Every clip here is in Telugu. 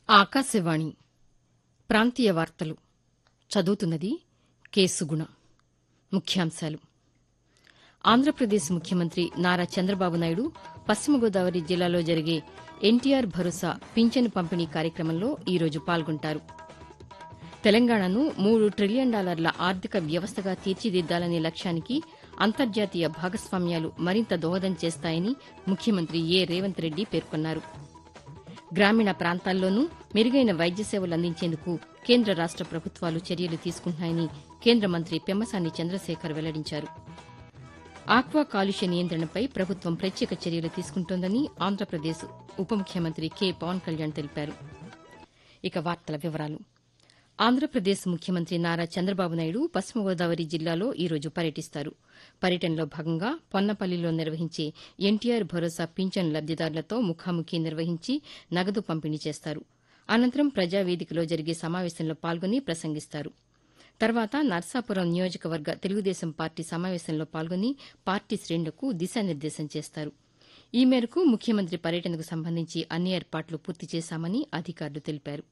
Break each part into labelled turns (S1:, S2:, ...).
S1: ఆకాశవాణి ప్రాంతీయ వార్తలు చదువుతున్నది కె సుగుణ ముఖ్యాంశాలు ఆంధ్రప్రదేశ్ ముఖ్యమంత్రి నారా చంద్రబాబు నాయుడు పశ్చిమ గోదావరి జిల్లాలో జరిగే ఎన్టీఆర్ భరోసా పింఛను పంపిణీ కార్యక్రమంలో ఈరోజు పాల్గొంటారు తెలంగాణను మూడు ట్రిలియన్ డాలర్ల ఆర్థిక వ్యవస్థగా తీర్చిదిద్దాలనే లక్ష్యానికి అంతర్జాతీయ భాగస్వామ్యాలు మరింత దోహదం చేస్తాయని ముఖ్యమంత్రి ఏ రేవంత్ రెడ్డి పేర్కొన్నారు గ్రామీణ ప్రాంతాల్లోనూ మెరుగైన వైద్య సేవలు అందించేందుకు కేంద్ర రాష్ట ప్రభుత్వాలు చర్యలు తీసుకుంటున్నాయని కేంద్ర మంత్రి పెమ్మసాని చంద్రశేఖర్ వెల్లడించారు ఆక్వా కాలుష్య నియంత్రణపై ప్రభుత్వం ప్రత్యేక చర్యలు తీసుకుంటోందని ఆంధ్రప్రదేశ్ ఉప ముఖ్యమంత్రి కె పవన్ కళ్యాణ్ తెలిపారు ఇక వార్తల వివరాలు ఆంధ్రప్రదేశ్ ముఖ్యమంత్రి నారా చంద్రబాబు నాయుడు పశ్చిమ గోదావరి జిల్లాలో ఈరోజు పర్యటిస్తారు పర్యటనలో భాగంగా పొన్నపల్లిలో నిర్వహించే ఎన్టీఆర్ భరోసా పింఛన్ లబ్దిదారులతో ముఖాముఖి నిర్వహించి నగదు పంపిణీ చేస్తారు అనంతరం ప్రజావేదికలో జరిగే సమావేశంలో పాల్గొని ప్రసంగిస్తారు తర్వాత నర్సాపురం నియోజకవర్గ తెలుగుదేశం పార్టీ సమావేశంలో పాల్గొని పార్టీ శ్రేణులకు దిశానిర్దేశం చేస్తారు ఈ మేరకు ముఖ్యమంత్రి పర్యటనకు సంబంధించి అన్ని ఏర్పాట్లు పూర్తి చేశామని అధికారులు తెలిపారు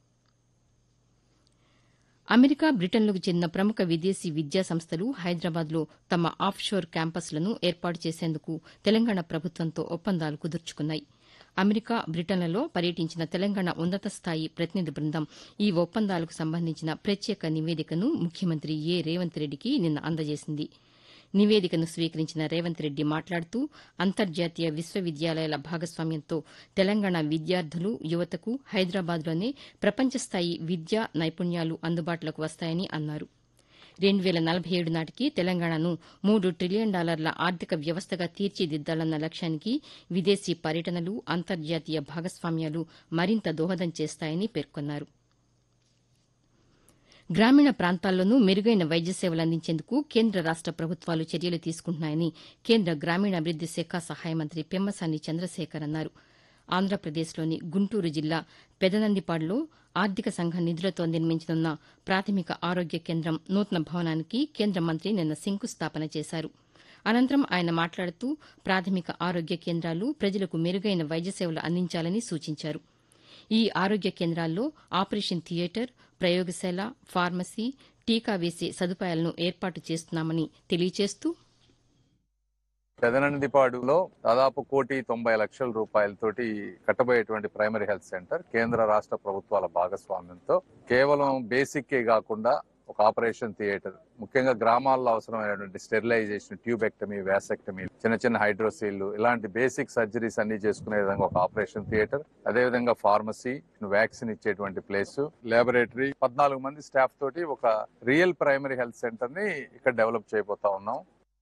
S1: అమెరికా బ్రిటన్లకు చెందిన ప్రముఖ విదేశీ విద్యా సంస్థలు హైదరాబాద్లో తమ ఆఫ్షోర్ క్యాంపస్లను ఏర్పాటు చేసేందుకు తెలంగాణ ప్రభుత్వంతో ఒప్పందాలు కుదుర్చుకున్నాయి అమెరికా బ్రిటన్లలో పర్యటించిన తెలంగాణ ఉన్నత స్థాయి ప్రతినిధి బృందం ఈ ఒప్పందాలకు సంబంధించిన ప్రత్యేక నివేదికను ముఖ్యమంత్రి ఏ రేవంత్ రెడ్డికి నిన్న అందజేసింది నివేదికను స్వీకరించిన రేవంత్ రెడ్డి మాట్లాడుతూ అంతర్జాతీయ విశ్వవిద్యాలయాల భాగస్వామ్యంతో తెలంగాణ విద్యార్థులు యువతకు హైదరాబాద్లోనే ప్రపంచస్థాయి విద్యా నైపుణ్యాలు అందుబాటులోకి వస్తాయని అన్నారు రెండు వేల నలభై ఏడు నాటికి తెలంగాణను మూడు ట్రిలియన్ డాలర్ల ఆర్థిక వ్యవస్థగా తీర్చిదిద్దాలన్న లక్ష్యానికి విదేశీ పర్యటనలు అంతర్జాతీయ భాగస్వామ్యాలు మరింత దోహదం చేస్తాయని పేర్కొన్నారు గ్రామీణ ప్రాంతాల్లోనూ మెరుగైన వైద్య సేవలు అందించేందుకు కేంద్ర రాష్ట ప్రభుత్వాలు చర్యలు తీసుకుంటున్నాయని కేంద్ర గ్రామీణాభివృద్ది శాఖ సహాయ మంత్రి పెమ్మసాని చంద్రశేఖర్ అన్నారు ఆంధ్రప్రదేశ్లోని గుంటూరు జిల్లా పెదనందిపాడులో ఆర్థిక సంఘం నిధులతో నిర్మించనున్న ప్రాథమిక ఆరోగ్య కేంద్రం నూతన భవనానికి కేంద్ర మంత్రి నిన్న శంకుస్థాపన చేశారు అనంతరం ఆయన మాట్లాడుతూ ప్రాథమిక ఆరోగ్య కేంద్రాలు ప్రజలకు మెరుగైన వైద్య సేవలు అందించాలని సూచించారు ఈ ఆరోగ్య కేంద్రాల్లో ఆపరేషన్ థియేటర్ ప్రయోగశాల ఫార్మసీ టీకా వేసే సదుపాయాలను ఏర్పాటు చేస్తున్నామని తెలియజేస్తూ
S2: పెదనందిపాడులో దాదాపు కోటి తొంభై లక్షల రూపాయలతోటి కట్టబోయేటువంటి ప్రైమరీ హెల్త్ సెంటర్ కేంద్ర రాష్ట్ర ప్రభుత్వాల భాగస్వామ్యంతో కేవలం బేసిక్ కాకుండా ఒక ఆపరేషన్ థియేటర్ ముఖ్యంగా గ్రామాల్లో అవసరమైనటువంటి స్టెరిలైజేషన్ ట్యూబెక్టమీ వ్యాసెక్టమీ చిన్న చిన్న హైడ్రోసీల్ ఇలాంటి బేసిక్ సర్జరీస్ అన్ని చేసుకునే విధంగా ఒక ఆపరేషన్ థియేటర్ అదే విధంగా ఫార్మసీ వ్యాక్సిన్ ఇచ్చేటువంటి ప్లేస్ లాబొరేటరీ పద్నాలుగు మంది స్టాఫ్ తోటి ఒక రియల్ ప్రైమరీ హెల్త్ సెంటర్ ని ఇక్కడ డెవలప్ చేయబోతా ఉన్నాం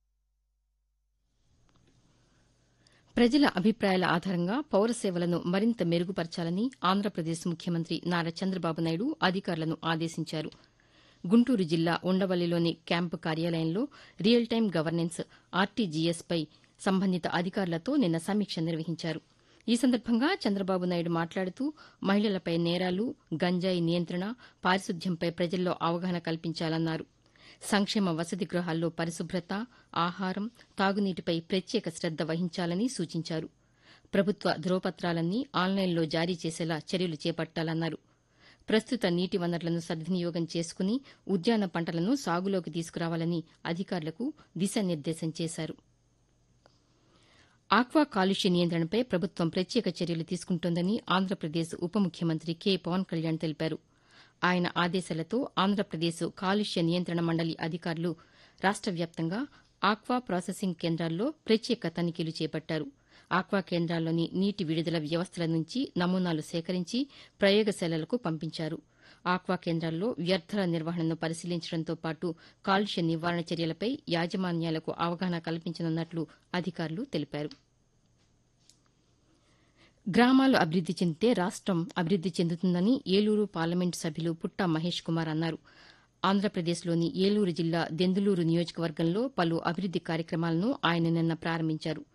S1: ప్రజల అభిప్రాయాల ఆధారంగా పౌర సేవలను మరింత మెరుగుపరచాలని ఆంధ్రప్రదేశ్ ముఖ్యమంత్రి నారా చంద్రబాబు నాయుడు అధికారులను ఆదేశించారు గుంటూరు జిల్లా ఉండవల్లిలోని క్యాంపు కార్యాలయంలో రియల్ టైం గవర్నెన్స్ ఆర్టీజీఎస్పై సంబంధిత అధికారులతో నిన్న సమీక్ష నిర్వహించారు ఈ సందర్భంగా చంద్రబాబు నాయుడు మాట్లాడుతూ మహిళలపై నేరాలు గంజాయి నియంత్రణ పారిశుద్ధ్యంపై ప్రజల్లో అవగాహన కల్పించాలన్నారు సంక్షేమ వసతి గృహాల్లో పరిశుభ్రత ఆహారం తాగునీటిపై ప్రత్యేక శ్రద్ద వహించాలని సూచించారు ప్రభుత్వ ధ్రువపత్రాలన్నీ ఆన్లైన్లో జారీ చేసేలా చర్యలు చేపట్టాలన్నారు ప్రస్తుత నీటి వనరులను సద్వినియోగం చేసుకుని ఉద్యాన పంటలను సాగులోకి తీసుకురావాలని అధికారులకు దిశానిర్దేశం చేశారు ఆక్వా కాలుష్య నియంత్రణపై ప్రభుత్వం ప్రత్యేక చర్యలు తీసుకుంటోందని ఆంధ్రప్రదేశ్ ఉప ముఖ్యమంత్రి కె పవన్ కళ్యాణ్ తెలిపారు ఆయన ఆదేశాలతో ఆంధ్రప్రదేశ్ కాలుష్య నియంత్రణ మండలి అధికారులు రాష్ట వ్యాప్తంగా ఆక్వా ప్రాసెసింగ్ కేంద్రాల్లో ప్రత్యేక తనిఖీలు చేపట్టారు ఆక్వా కేంద్రాల్లోని నీటి విడుదల వ్యవస్థల నుంచి నమూనాలు సేకరించి ప్రయోగశాలలకు పంపించారు ఆక్వా కేంద్రాల్లో వ్యర్థాల నిర్వహణను పరిశీలించడంతో పాటు కాలుష్య నివారణ చర్యలపై యాజమాన్యాలకు అవగాహన కల్పించనున్నట్లు అధికారులు తెలిపారు గ్రామాలు అభివృద్ది చెందితే రాష్టం అభివృద్ది చెందుతుందని ఏలూరు పార్లమెంటు సభ్యులు పుట్టా మహేష్ కుమార్ అన్నారు ఆంధ్రప్రదేశ్లోని ఏలూరు జిల్లా దెందులూరు నియోజకవర్గంలో పలు అభివృద్ది కార్యక్రమాలను ఆయన నిన్న ప్రారంభించారు